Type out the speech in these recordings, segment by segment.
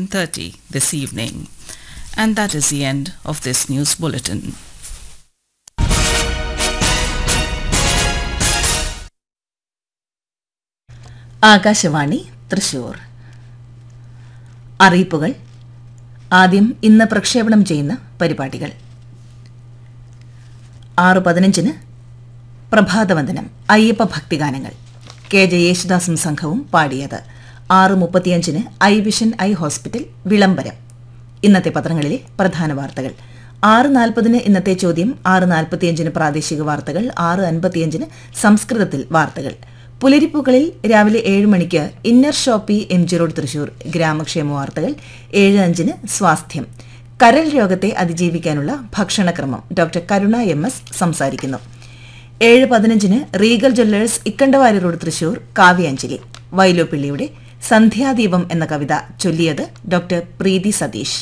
13:30 this evening. And that is the end of this news bulletin. Akashvani Thrissur അറിയിപ്പുകൾ ആദ്യം ഇന്ന് പ്രക്ഷേപണം ചെയ്യുന്ന പരിപാടികൾ ആറ് പതിനഞ്ചിന് പ്രഭാതവന്ദനം അയ്യപ്പ ഭക്തിഗാനങ്ങൾ കെ ജെ യേശുദാസും സംഘവും പാടിയത് ആറ് മുപ്പത്തിയഞ്ചിന് ഐ വിഷൻ ഐ ഹോസ്പിറ്റൽ വിളംബരം ഇന്നത്തെ പത്രങ്ങളിലെ പ്രധാന വാർത്തകൾ ആറ് നാൽപ്പതിന് ഇന്നത്തെ ചോദ്യം ആറ് നാൽപ്പത്തിയഞ്ചിന് പ്രാദേശിക വാർത്തകൾ ആറ് അൻപത്തിയഞ്ചിന് സംസ്കൃതത്തിൽ വാർത്തകൾ പുലരിപ്പുകളിൽ രാവിലെ ഏഴ് മണിക്ക് inner shoppe M G road Thrissur ഗ്രാമക്ഷേമ വാർത്തകൾ ഏഴ് അഞ്ചിന് സ്വാസ്ഥ്യം കരൾ രോഗത്തെ അതിജീവിക്കാനുള്ള ഭക്ഷണക്രമം ഡോക്ടർ കരുണ എം എസ് സംസാരിക്കുന്നു ഏഴ് പതിനഞ്ചിന് Regal jewellers ഇക്കണ്ടവാരി road Thrissur Kavyanjali വൈലോപ്പിള്ളിയുടെ സന്ധ്യാദീപം എന്ന കവിത ചൊല്ലിയത് ഡോക്ടർ പ്രീതി സതീഷ്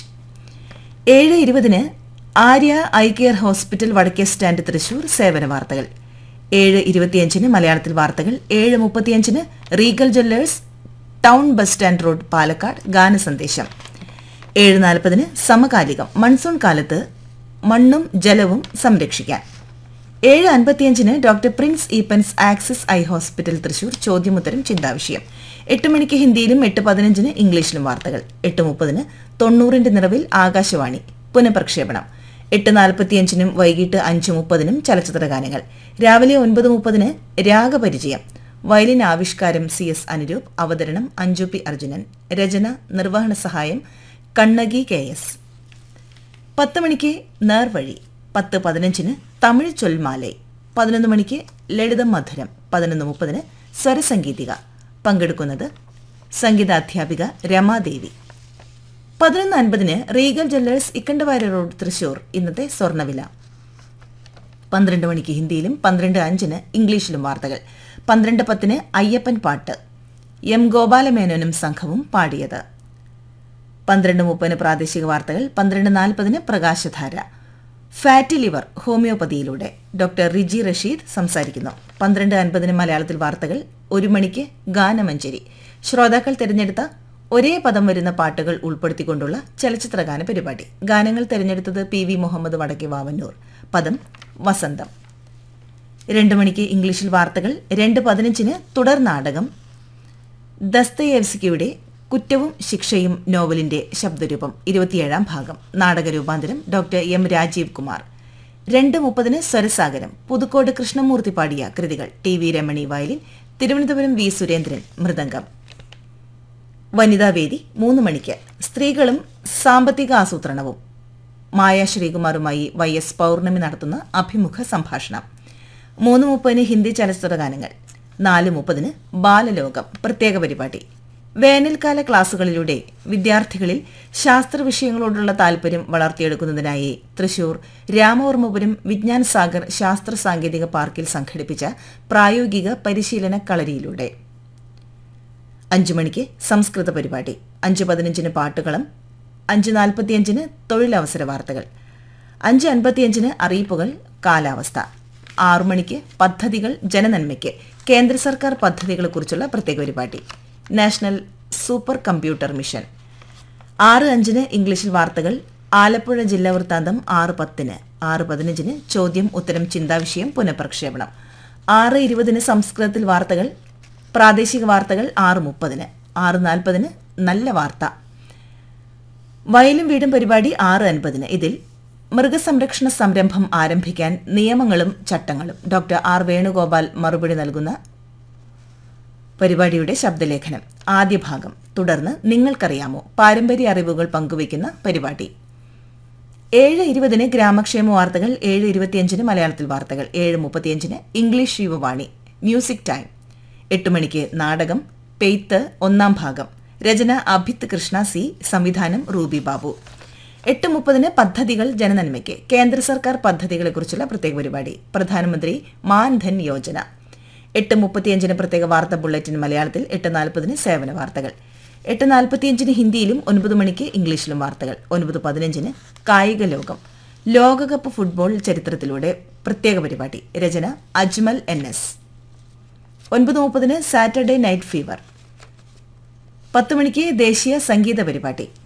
ഏഴ് ഇരുപതിന് ആര്യ ഐ കെയർ ഹോസ്പിറ്റൽ വടക്കേ സ്റ്റാൻഡ് തൃശൂർ സേവന വാർത്തകൾ ഏഴ് ഇരുപത്തിയഞ്ചിന് മലയാളത്തിൽ വാർത്തകൾ ഏഴ് മുപ്പത്തിയഞ്ചിന് Regal jewellers town bus stand road Palakkad ഗാനസന്ദേശം ഏഴ് നാൽപ്പതിന് സമകാലികം മൺസൂൺ കാലത്ത് മണ്ണും ജലവും സംരക്ഷിക്കാൻ ഏഴ് അൻപത്തിയഞ്ചിന് doctor Prince Eappen's Axis eye hospital Thrissur ചോദ്യമുത്തരം ചിന്താവിഷയം എട്ട് മണിക്ക് ഹിന്ദിയിലും എട്ട് പതിനഞ്ചിന് ഇംഗ്ലീഷിലും വാർത്തകൾ എട്ട് മുപ്പതിന് തൊണ്ണൂറിന്റെ നിറവിൽ ആകാശവാണി പുനഃപ്രക്ഷേപണം എട്ട് നാൽപ്പത്തിയഞ്ചിനും വൈകിട്ട് അഞ്ച് മുപ്പതിനും ചലച്ചിത്ര ഗാനങ്ങൾ രാവിലെ ഒൻപത് മുപ്പതിന് രാഗപരിചയം വയലിൻ ആവിഷ്കാരം സി എസ് അനുരൂപ് അവതരണം അഞ്ജു പി അർജുനൻ രചന നിർവഹണ സഹായം കണ്ണകി കെ എസ് പത്ത് മണിക്ക് നേർവഴി പത്ത് പതിനഞ്ചിന് തമിഴ് ചൊൽമാലൈ പതിനൊന്ന് മണിക്ക് ലളിതം മധുരം പതിനൊന്ന് മുപ്പതിന് സ്വരസംഗീതിക പങ്കെടുക്കുന്നത് സംഗീതാധ്യാപിക രമാദേവി പതിനൊന്ന് അൻപതിന് റീഗൽ ജ്വല്ലേഴ്സ് ഇക്കണ്ടവാരി റോഡ് തൃശൂർ ഇന്നത്തെ സ്വർണ്ണവില പന്ത്രണ്ട് മണിക്ക് ഹിന്ദിയിലും പന്ത്രണ്ട് അഞ്ചിന് ഇംഗ്ലീഷിലും വാർത്തകൾ പന്ത്രണ്ട് പത്തിന് അയ്യപ്പൻ പാട്ട് എം ഗോപാലമേനോനും സംഘവും പാടിയത് പന്ത്രണ്ട് മുപ്പതിന് പ്രാദേശിക വാർത്തകൾ പന്ത്രണ്ട് നാൽപ്പതിന് പ്രകാശധാര ഫാറ്റി ലിവർ ഹോമിയോപ്പതിയിലൂടെ ഡോക്ടർ റിജി റഷീദ് സംസാരിക്കുന്നു പന്ത്രണ്ട് അൻപതിന് മലയാളത്തിൽ വാർത്തകൾ ഒരു മണിക്ക് ഗാനമഞ്ചേരി ശ്രോതാക്കൾ തിരഞ്ഞെടുത്ത ഒരേ പദം വരുന്ന പാട്ടുകൾ ഉൾപ്പെടുത്തിക്കൊണ്ടുള്ള ചലച്ചിത്രഗാന പരിപാടി ഗാനങ്ങൾ തിരഞ്ഞെടുത്തത് പി വി മുഹമ്മദ് വടക്കെ വാവന്നൂർ പദം വസന്തം രണ്ട് മണിക്ക് ഇംഗ്ലീഷിൽ വാർത്തകൾ രണ്ട് പതിനഞ്ചിന് തുടർ നാടകം ദസ്തയേവ്സ്കിയുടെ കുറ്റവും ശിക്ഷയും നോവലിന്റെ ശബ്ദരൂപം ഇരുപത്തിയേഴാം ഭാഗം നാടക രൂപാന്തരം ഡോക്ടർ എം രാജീവ് കുമാർ രണ്ട് മുപ്പതിന് സ്വരസാഗരം പുതുക്കോട് കൃഷ്ണമൂർത്തി പാടിയ കൃതികൾ T V Ramani violin Thiruvananthapuram V Surendran mridangam വനിതാവേദി മൂന്ന് മണിക്ക് സ്ത്രീകളും സാമ്പത്തിക ആസൂത്രണവും മായ ശ്രീകുമാറുമായി വൈ എസ് പൗർണമി നടത്തുന്ന അഭിമുഖ സംഭാഷണം മൂന്ന് മുപ്പതിന് ഹിന്ദി ചലച്ചിത്ര ഗാനങ്ങൾ നാല് മുപ്പതിന് ബാലലോകം പ്രത്യേക പരിപാടി വേനൽക്കാല ക്ലാസുകളിലൂടെ വിദ്യാർത്ഥികളിൽ ശാസ്ത്ര വിഷയങ്ങളോടുള്ള താൽപര്യം വളർത്തിയെടുക്കുന്നതിനായി തൃശൂർ രാമവർമ്മപുരം വിജ്ഞാൻ സാഗർ ശാസ്ത്ര സാങ്കേതിക പാർക്കിൽ സംഘടിപ്പിച്ച പ്രായോഗിക പരിശീലന കളരിയിലൂടെ അഞ്ചു മണിക്ക് സംസ്കൃത പരിപാടി അഞ്ച് പതിനഞ്ചിന് പാട്ടുകളം അഞ്ച് നാൽപ്പത്തിയഞ്ചിന് തൊഴിലവസര വാർത്തകൾ അഞ്ച് അൻപത്തിയഞ്ചിന് അറിയിപ്പുകൾ കാലാവസ്ഥ ആറു മണിക്ക് പദ്ധതികൾ ജനനന്മയ്ക്ക് കേന്ദ്ര സർക്കാർ പദ്ധതികളെക്കുറിച്ചുള്ള പ്രത്യേക പരിപാടി നാഷണൽ സൂപ്പർ കമ്പ്യൂട്ടർ മിഷൻ ആറ് അഞ്ചിന് ഇംഗ്ലീഷിൽ വാർത്തകൾ ആലപ്പുഴ ജില്ലാ വൃത്താന്തം ആറ് പത്തിന് ആറ് പതിനഞ്ചിന് ചോദ്യം ഉത്തരം ചിന്താവിഷയം പുനഃപ്രക്ഷേപണം ആറ് ഇരുപതിന് സംസ്കൃതത്തിൽ വാർത്തകൾ പ്രാദേശിക വാർത്തകൾ ആറ് മുപ്പതിന് ആറ് നാൽപ്പതിന് നല്ല വാർത്ത വയലും വീടും പരിപാടി ആറ് അൻപതിന് ഇതിൽ മൃഗസംരക്ഷണ സംരംഭം ആരംഭിക്കാൻ നിയമങ്ങളും ചട്ടങ്ങളും ഡോക്ടർ ആർ വേണുഗോപാൽ മറുപടി നൽകുന്ന പരിപാടിയുടെ ശബ്ദലേഖനം ആദ്യ ഭാഗം തുടർന്ന് നിങ്ങൾക്കറിയാമോ പാരമ്പര്യ അറിവുകൾ പങ്കുവയ്ക്കുന്ന പരിപാടി ഏഴ് ഇരുപതിന് ഗ്രാമക്ഷേമ വാർത്തകൾ ഏഴ് ഇരുപത്തിയഞ്ചിന് മലയാളത്തിൽ വാർത്തകൾ ഏഴ് മുപ്പത്തിയഞ്ചിന് ഇംഗ്ലീഷ് യുവവാണി മ്യൂസിക് ടൈം എട്ട് മണിക്ക് നാടകം പെയ്ത്ത് ഒന്നാം ഭാഗം രചന അഭിത് കൃഷ്ണ സി സംവിധാനം റൂബി ബാബു എട്ട് മുപ്പതിന് പദ്ധതികൾ ജനനന്മയ്ക്ക് കേന്ദ്ര സർക്കാർ പദ്ധതികളെക്കുറിച്ചുള്ള പ്രത്യേക പരിപാടി പ്രധാനമന്ത്രി മാൻധൻ യോജന എട്ട് മുപ്പത്തിയഞ്ചിന് പ്രത്യേക വാർത്താ ബുള്ളറ്റിൻ മലയാളത്തിൽ എട്ട് നാൽപ്പതിന് സേവന വാർത്തകൾ എട്ട് നാൽപ്പത്തിയഞ്ചിന് ഹിന്ദിയിലും ഒൻപത് മണിക്ക് ഇംഗ്ലീഷിലും വാർത്തകൾ ഒൻപത് പതിനഞ്ചിന് കായിക ലോകം ലോകകപ്പ് ഫുട്ബോൾ ചരിത്രത്തിലൂടെ പ്രത്യേക പരിപാടി രചന അജ്മൽ എൻ എസ് ഒൻപത് മുപ്പതിന് സാറ്റർഡേ നൈറ്റ് ഫീവർ പത്ത് മണിക്ക് ദേശീയ സംഗീത പരിപാടി